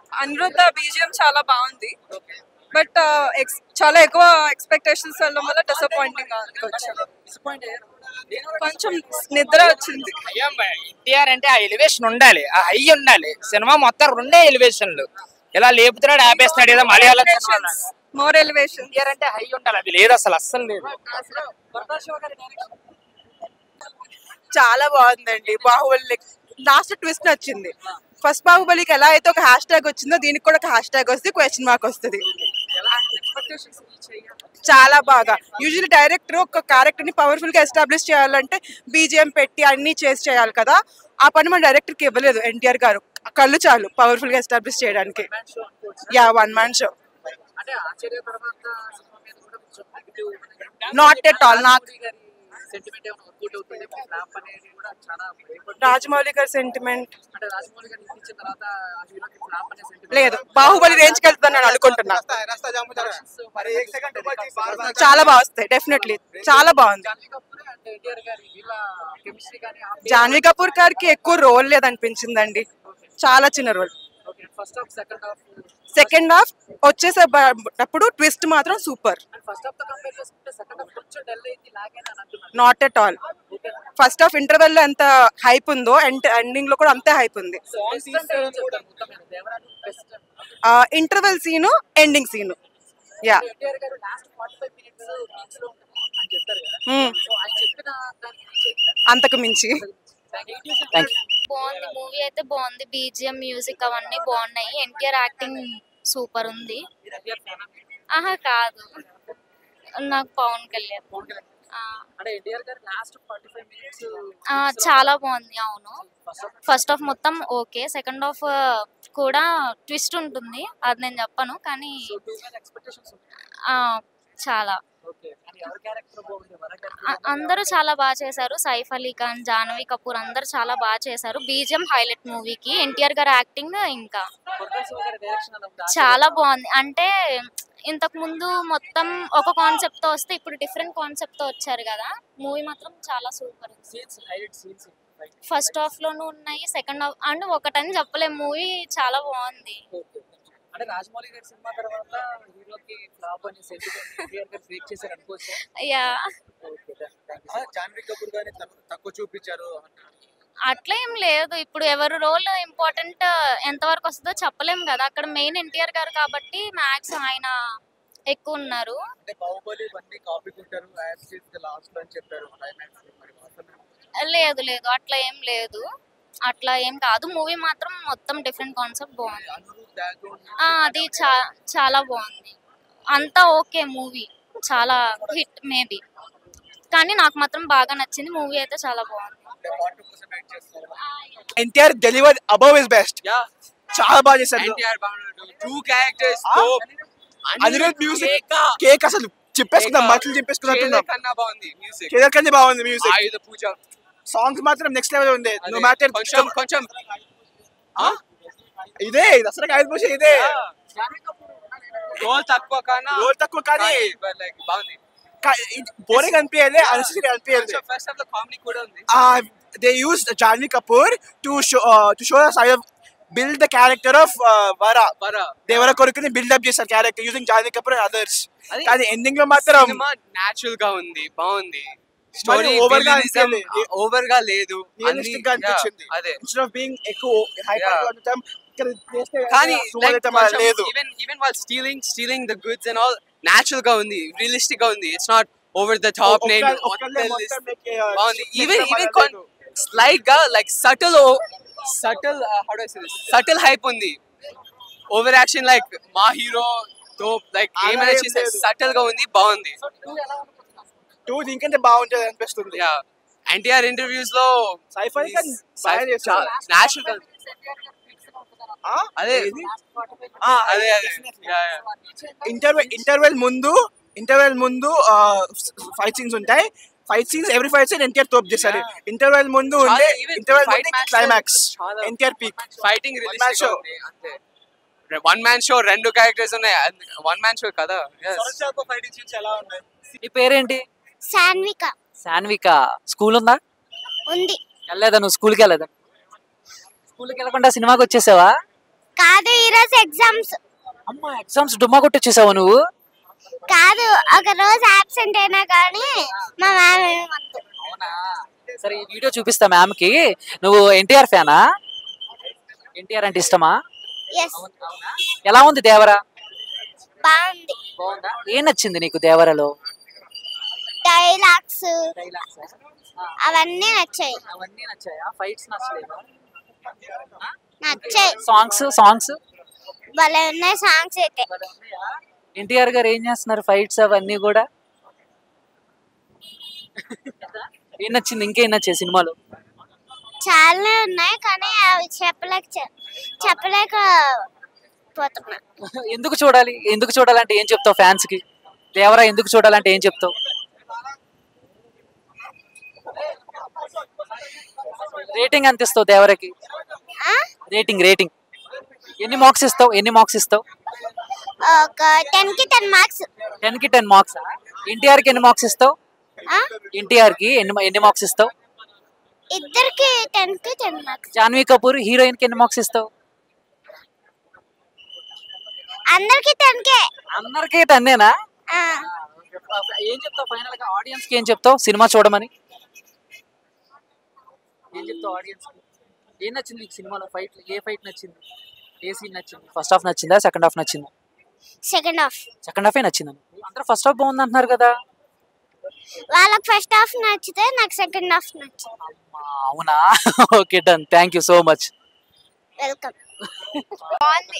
Aniruddha BGM చాలా బాగుంది but చాలా ఎక్కువ ఎక్స్పెక్టేషన్స్ వెళ్ళడం వల్ల డిసప్పాయింటింగ్ కొంచెం నిద్ర వచ్చింది ఎన్టీఆర్ అంటే ఆ ఎలివేషన్ ఉండాలి ఆ హై ఉండాలి సినిమా మొత్తం రెండే ఎలివేషన్లు ఇలా లేపుతున్నాడు ఆపేస్తున్నాడు ఏదో మలయాళం సినిమాలో. మోర్ ఎలివేషన్ ఎన్టీఆర్ అంటే హై ఉండాలి అది లేదు అసలు అస్సలు లేదు చాలా బాగుందండి బాహుబలి లాస్ట్ ట్విస్ట్ నచ్చింది ఫస్ట్ బాహుబలికి ఎలా అయితే ఒక హ్యాష్ ట్యాగ్ వచ్చిందో దీనికి కూడా ఒక హ్యాష్ ట్యాగ్ వస్తే క్వశ్చన్ మార్క్ వస్తుంది చాలా బాగా యూజువల్లీ డైరెక్టర్ ఒక క్యారెక్టర్ ని పవర్ఫుల్ గా ఎస్టాబ్లిష్ చేయాలంటే బీజిఎం పెట్టి అన్ని చేసి చేయాలి కదా ఆ పని మన డైరెక్టర్ కి ఇవ్వలేదు ఎన్టీఆర్ గారు కళ్ళు చాలు పవర్ఫుల్ గా ఎస్టాబ్లిష్ చేయడానికి yeah one man show not at all నాకు రాజమౌళి గారి సెంటిమెంట్ లేదు బాహుబలి రేంజ్ కి వెళ్తుందని అనుకుంటున్నా చాలా బాగా వస్తాయి డెఫినెట్లీ చాలా బాగుంది జాన్వీ కపూర్ గారికి ఎక్కువ రోల్ లేదనిపించిందండి చాలా చిన్న రోల్ సెకండ్ హాఫ్ వచ్చేసేటప్పుడు ట్విస్ట్ మాత్రం super not at all first half interval లో ఎంత హైప్ ఉందో ఎండింగ్ లో కూడా అంతే హైప్ ఉంది interval scene ending scene yeah అంతకు మించి బాగుంది మూవీ అయితే బాగుంది బీజిఎం మ్యూజిక్ అవన్నీ బాగున్నాయి ఎన్టీఆర్ యాక్టింగ్ సూపర్ ఉంది ఆహా కాదు నాకు పవన్ కళ్యాణ్ ఆ. ఆ, చాలా బాగుంది అవును ఫస్ట్ హాఫ్ మొత్తం ఓకే సెకండ్ హాఫ్ కూడా ట్విస్ట్ ఉంటుంది అది నేను చెప్పను కానీ ఆ, చాలా అ- అందరూ చాలా బాగా చేశారు సైఫ్ అలీ ఖాన్ జాహ్నవి కపూర్ అందరూ చాలా బాగా చేశారు బీజిఎం హైలైట్ మూవీకి ఎన్టీఆర్ గారి యాక్టింగ్ ఇంకా చాలా బాగుంది అంటే ఇంతకు ముందు మొత్తం ఒక కాన్సెప్ట్ తో వస్తే ఇప్పుడు డిఫరెంట్ కాన్సెప్ట్ తో వచ్చారు కదా మూవీ మాత్రం చాలా సూపర్ ఫస్ట్ హాఫ్ లోనూ ఉన్నాయి సెకండ్ హాఫ్ అండ్ ఒకటని చెప్పలేము మూవీ చాలా బాగుంది అంటే రాజమౌళి గారి సినిమా తర్వాత హీరోకి ఫ్లాప్ అని సెంటిమెంట్ బ్రేక్ చేశారు అనుకోవచ్చు యా జాన్వీ కపూర్ గారిని తక్కువ- తక్కువ చూపించారు అట్లా ఏం లేదు ఇప్పుడు ఎవరి రోల్ ఇంపార్టెంట్ ఎంతవరకు వస్తుందో చెప్పలేం కదా అక్కడ మెయిన్ ఎన్టీఆర్ గారు కాబట్టి మ్యాక్స్ ఆయన ఎక్కువ ఉన్నారు అంటే బాహుబలి ఇవన్నీ కాపీ కొట్టారు లాస్ట్ లో అని చెప్పారు క్లైమాక్స్ మరి వాస్తవమే. లేదు లేదు అట్లా ఏం లేదు అట్లా ఏం కాదు మూవీ మాత్రం మొత్తం డిఫరెంట్ కాన్సెప్ట్ బాగుంది అనురూప్ background ఆ, అది చా చాలా బాగుంది అంతా ఓకే మూవీ చాలా హిట్ మేబీ కానీ నాకు మాత్రం బాగా నచ్చింది మూవీ అయితే చాలా బాగుంది అంటే part two కోసం wait చేస్తున్నారు. NTR deliver above is best చాలా బాగా చేశారు NTR two characters Anirudh music కేక్ అసలు చెప్పేసుకుందాం మాటలు చెప్పేసుకున్నట్టున్నాం కన్నా బాగుంది మ్యూజిక్ కేదర్ కంటే బాగుంది మ్యూజిక్ ఆయుధ పూజ సాంగ్స్ మాత్రం నెక్స్ట్ లెవెల్ ఉంది అదే. నో మ్యాటర్ కొంచెం కొంచెం ఇదే దసరా కాయలు పోసే ఇదే రోల్ తక్కువ కన్నా రోల్ తక్కువ కానీ లైక్ బాగుంది బోరింగ్ అనిపించలే అనిసి అనిపించలే ఫస్ట్ హాఫ్ లో కామెడీ కూడా ఉంది they use Janhvi Kapoor to show to show side build the character of Vara బర దేవర కొడుకుని బిల్డప్ చేశారు character using Janhvi Kapoor and others అది కానీ ఎండింగ్ లో మాత్రం సినిమా న్యాచురల్ గా ఉంది బాగుంది మరి స్టోరీ over గా అనిపించలేదు. ఓవర్ గా లేదు రియలిస్టిక్ గా అన్ని- అనిపించింది yeah, అదే ఇన్స్టెడ్ ఆఫ్ బీయింగ్ ఎక్కువ హైపర్ Yeah. ఉండటం ఇక్కడ చేస్తే కానీ సుమన్ అయితే మరి లేదు ఈవెన్ ఈవెన్ వాళ్ళు stealing stealing the goods and all natural గా ఉంది రియలిస్టిక్ గా ఉంది it's not over the top ఒక్క- నేను ఒక్కళ్ళే మొత్తం make, uh, బాగుంది next ఈవెన్ level ఈవెన్ లేదు. స్లైట్ గా like subtle subtle how do say subtle hype ఉంది ఓవర్ యాక్షన్ లైక్ మా హీరో తో లైక్ అలా ఏమైనా ఏం చేసే లేదు. సటిల్ గా ఉంది బాగుంది టూ దీనికంటే బాగుంటుంది అనిపిస్తుంది యా ఎన్టీఆర్ ఇంటర్వ్యూస్ లో సైఫై ఖాన్ బాగా చేస్తాడు. న్యాచురల్ గా ఆ? అదే ఏది? ఆ, అదే అదే యా యా ఇంటర్వెల్ ఇంటర్వెల్ ముందు ఇంటర్వెల్ ముందు ఫైట్ సీన్స్ ఉంటాయి fight scenes every fight scene NTR తోపు చేశారు ఇంటర్వెల్ ముందు ఉండే చాలా even ఇంటర్వెల్ fight ముందు match క్లైమాక్స్ చాలా NTR peak fighting One man realistic show. ఉంది అంతే వన్ మ్యాన్ షో రెండు క్యారెక్టర్స్ ఉన్నాయి వన్ మ్యాన్ షో కదా yes. నీ పేరేంటి సాన్విక సాన్విక స్కూల్ ఉందా ఉంది వెళ్ళలేదా నువ్వు స్కూల్కి వెళ్ళలేదా స్కూల్కి వెళ్ళకుండా సినిమాకి వచ్చేసావా కాదు ఈరోజు ఎగ్జామ్స్ అమ్మ ఎగ్జామ్స్ డుమ్మా కొట్టొచ్చేసావు నువ్వు కాదు ఒక రోజు ఆబ్సెంట్ అయినా కానీ మా మ్యామ్ ఏమంది అవునా సరే ఈ వీడియో చూపిస్తా మ్యామ్ కి నువ్వు ఎన్టీఆర్ ఫ్యానా ఎన్టీఆర్ అంటే ఇష్టమా ఎస్ ఎలా ఉంది దేవరా బాగుంది బాగుందా ఏం నచ్చింది నీకు దేవరలో డైలాగ్స్ అవన్నీ నచ్చాయి అవన్నీ నచ్చాయా ఫైట్స్ నచ్చలేదా నచ్చాయి సాంగ్స్ సాంగ్స్ భలే ఉన్నాయి సాంగ్స్ అయితే ఎన్టీఆర్ గారు ఏం చేస్తున్నారు ఫైట్స్ అవన్నీ కూడా ఏం నచ్చింది ఇంకేం నచ్చాయి సినిమాలో చాలా ఉన్నాయి కానీ అవి చెప్పలేక చె- చెప్పలేక పోతున్నా ఎందుకు చూడాలి ఎందుకు చూడాలంటే ఏం చెప్తావు ఫ్యాన్స్ కి దేవరా ఎందుకు చూడాలంటే ఏం చెప్తావు రేటింగ్ ఎంత ఇస్తావు దేవరకి ఆ? రేటింగ్ రేటింగ్ ఎన్ని మార్క్స్ ఇస్తావు ఎన్ని మార్క్స్ ఇస్తావు ఒక టెన్ కి టెన్ మార్క్స్ టెన్ కి టెన్ మార్క్స్ ఎన్టీఆర్ కి ఎన్ని మార్క్స్ ఇస్తావు ఎన్టీఆర్ కి ఎన్ని ఎన్ని మార్క్స్ ఇస్తావు ఇద్దరికి టెన్ కి ten marks Janhvi Kapoor heroine కి ఎన్ని మార్క్స్ ఇస్తావు అందరికి టెన్ కే అందరికీ టన్నేనా ఏం చెప్తావు ఫైనల్ గా ఆడియన్స్ కి ఏం చెప్తావు సినిమా చూడమని ఏం చెప్తావు ఆడియన్స్ కి ఏం నచ్చింది నీకు సినిమాలో ఫైట్ ఏ ఫైట్ నచ్చింది ఏ సీన్ నచ్చింది ఫస్ట్ హాఫ్ నచ్చిందా సెకండ్ హాఫ్ నచ్చిందా సెకండ్ హాఫ్ సెకండ్ హాఫే నచ్చిందా అందరూ ఫస్ట్ హాఫ్ బాగుంది అంటున్నారు కదా వాళ్ళకి ఫస్ట్ హాఫ్ నచ్చితే నాకు సెకండ్ హాఫ్ నచ్చింది ఆ, అవునా okay done thank you so much welcome బాగుంది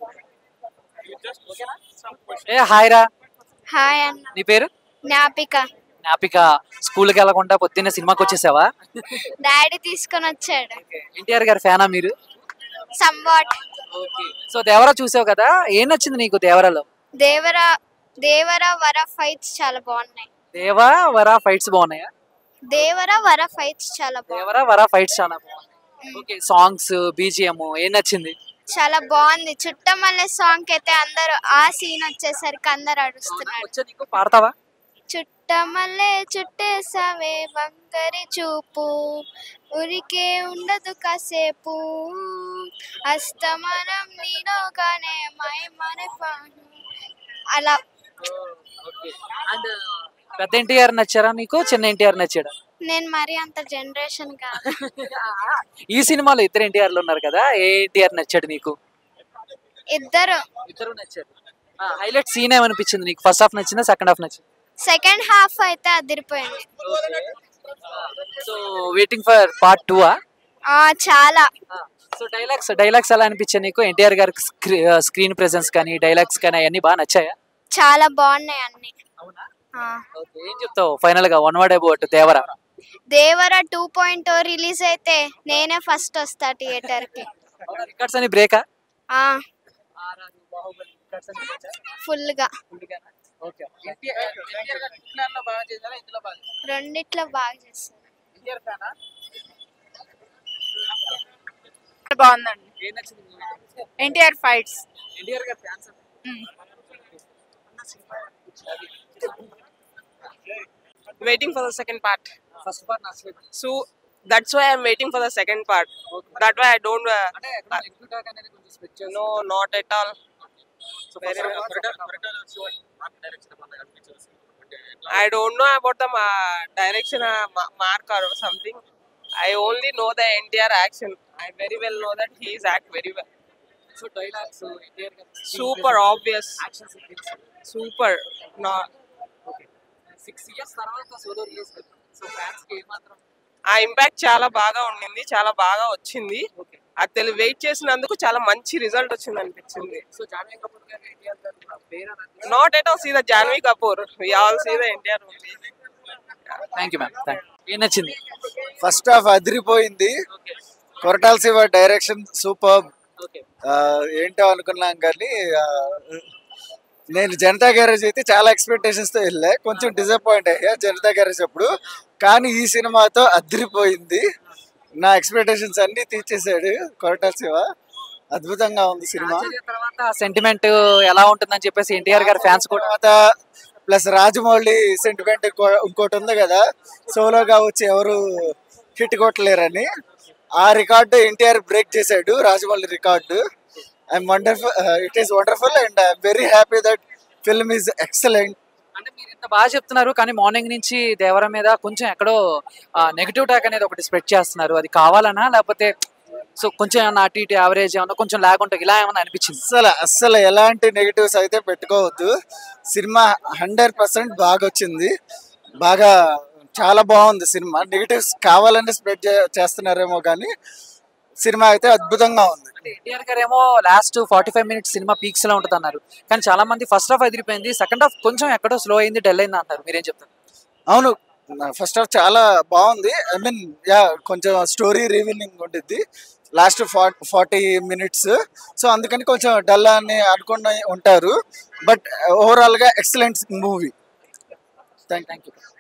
ఏ హాయ్ రా హాయ్ అన్న నీ పేరు జ్ఞాపిక జ్ఞాపిక స్కూల్కి వెళ్ళకుండా పొద్దున్నే సినిమాకి వచ్చేసావా డాడీ తీసుకొని వచ్చాడు ఎన్టీఆర్ గారి ఫ్యానా మీరు సంవాట్ సో దేవరా చూసావు కదా ఏం నచ్చింది నీకు దేవరాలో దేవర దేవర వర ఫైట్స్ చాలా బాగున్నాయి దేవా వరా ఫైట్స్ బాగున్నాయా దేవర వర ఫైట్స్ చాలా బాగున్నాయి దేవరా వరా ఫైట్స్ చాలా బాగున్నాయి ఓకే సాంగ్స్ బీజిఎం ఏం నచ్చింది చాలా బాగుంది చుట్టమల్లె సాంగ్ అయితే అందరూ ఆ సీన్ వచ్చేసరికి అందరు అడుస్తున్నారు వచ్చా నీకు పాడతావా చుట్టమల్లె చుట్టేసావే వంకరి చూపు ఉరికే ఉండదు కాసేపు అస్తమనం నీలోగానే మాయమనే పాను అలా అండ్ పెద్ద ఎన్టీఆర్ నచ్చారా నీకు చిన్న ఎన్టీఆర్ నచ్చాడా నేను మరి అంత జనరేషన్ కాదు ఈ సినిమాలో ఇద్దరు ఎన్టీఆర్లు ఉన్నారు కదా ఏ ఎన్టీఆర్ నచ్చాడు నీకు ఇద్దరు ఇద్దరు నచ్చారు హైలైట్ సీన్ ఏమనిపించింది నీకు ఫస్ట్ హాఫ్ నచ్చిందా సెకండ్ హాఫ్ నచ్చింది సెకండ్ హాఫ్ అయితే అదిరిపోయింది so waiting for part two ఆ చాలా సో డైలాగ్స్ డైలాగ్స్ ఎలా అనిపించాయి నీకు ఎన్టీఆర్ గారి స్క్రీన్ ప్రెసెన్స్ కానీ డైలాగ్స్ కానీ అవన్నీ బాగా నచ్చాయా చాలా బాగున్నాయి అన్ని అవునా ఆ. ఓకే ఏం చెప్తావు ఫైనల్ గా one word about Devara Devara two point release అయితే నేనే ఫస్ట్ వస్తా థియేటర్ కి రికార్డ్స్ అని బ్రేకా ఆ ఫుల్ గా ఓకే బాగా చేశారా ఇందులో బాగా రెండిట్లో బాగా చేస్తారు ఎన్టీఆర్ ఫ్యానా బాగుందండి ఏం నచ్చింది ఎన్టీఆర్ ఫైట్స్ ఎన్టీఆర్ గారి fans waiting for the second part. First part నచ్చలేదు So that's why I'm waiting for the second part. That way I don't. Uh, అంటే నెగిటివ్ టాక్ అనేది కొంచెం స్ప్రెడ్ చేస్తాను no, not at all. Very well. I don't know about the ma- direction, uh, ma- mark or something. I only know the entire action. I very well know that he is act very well. So dialogues NTR గారి Super obvious. Action sequence Super. No, six years తర్వాత solo release so fans కి ఏమాత్రం ఆ impact చాలా బాగా ఉండింది చాలా బాగా వచ్చింది అది తెలి వెయిట్ చేసినందుకు చాలా మంచి రిజల్ట్ వచ్చింది అనిపించింది సో జాన్వీ కపూర్ గారు ఎన్టీఆర్ గారు పేరు not at all see the Janhvi Kapoor we all see the NTR movie thank you ma'am thank ఏం నచ్చింది ఫస్ట్ హాఫ్ అదిరిపోయింది Koratala Siva direction super okay ఏంటో అనుకున్నాం కానీ ఆ, నేను జనతా గ్యారేజ్ అయితే చాలా ఎక్స్పెక్టేషన్స్ తో వెళ్ళా కొంచెం డిసప్పాయింట్ అయ్యా జనతా గ్యారేజ్ అప్పుడు కానీ ఈ సినిమాతో అదిరిపోయింది నా ఎక్స్పెక్టేషన్స్ అన్ని తీర్చేశాడు కొరటాల శివ అద్భుతంగా ఉంది సినిమా ఆచార్య తర్వాత సెంటిమెంట్ ఎలా ఉంటుందని చెప్పేసి ఎన్టీఆర్ గారి ఫ్యాన్స్ కూడా తర్వాత ప్లస్ రాజమౌళి సెంటిమెంట్ ఇంకోటి ఉంది కదా సోలోగా వచ్చి ఎవరు హిట్ కొట్టలేరని ఆ రికార్డు ఎన్టీఆర్ బ్రేక్ చేశాడు Rajamouli record I'm wonderful it is wonderful and I'm very happy that film is excellent అంటే మీరు ఇంత బాగా చెప్తున్నారు కానీ మార్నింగ్ నుంచి దేవర మీద కొంచెం ఎక్కడో నెగిటివ్ టాక్ అనేది ఒకటి స్ప్రెడ్ చేస్తున్నారు అది కావాలనా లేకపోతే సో కొంచెం ఏమన్నా అటు ఇటు యావరేజ్ ఏమన్నా కొంచెం లేకుంటే ఇలా ఏమన్నా అనిపించింది అస్సలు అస్సలు ఎలాంటి నెగిటివ్స్ అయితే పెట్టుకోవద్దు సినిమా హండ్రెడ్ పర్సెంట్ బాగా వచ్చింది బాగా చాలా బాగుంది సినిమా నెగిటివ్స్ కావాలని స్ప్రెడ్ చేస్తున్నారేమో కానీ సినిమా అయితే అద్భుతంగా ఉంది అంటే ఎన్టీఆర్ గారు ఏమో లాస్ట్ ఫార్టీ ఫైవ్ మినిట్స్ సినిమా పీక్స్ లో ఉంటుంది అన్నారు కానీ చాలా మంది ఫస్ట్ హాఫ్ ఎదిరిపోయింది సెకండ్ హాఫ్ కొంచెం ఎక్కడో స్లో అయింది డల్ అయింది అంటారు మీరేం చెప్తారు అవును ఫస్ట్ హాఫ్ చాలా బాగుంది ఐ మీన్ యా కొంచెం స్టోరీ రివీలింగ్ ఉంటుంది లాస్ట్ ఫార్టీ మినిట్స్ సో అందుకని కొంచెం డల్ అని అనుకుని ఉంటారు బట్ ఓవరాల్ గా excellent movie thank thank you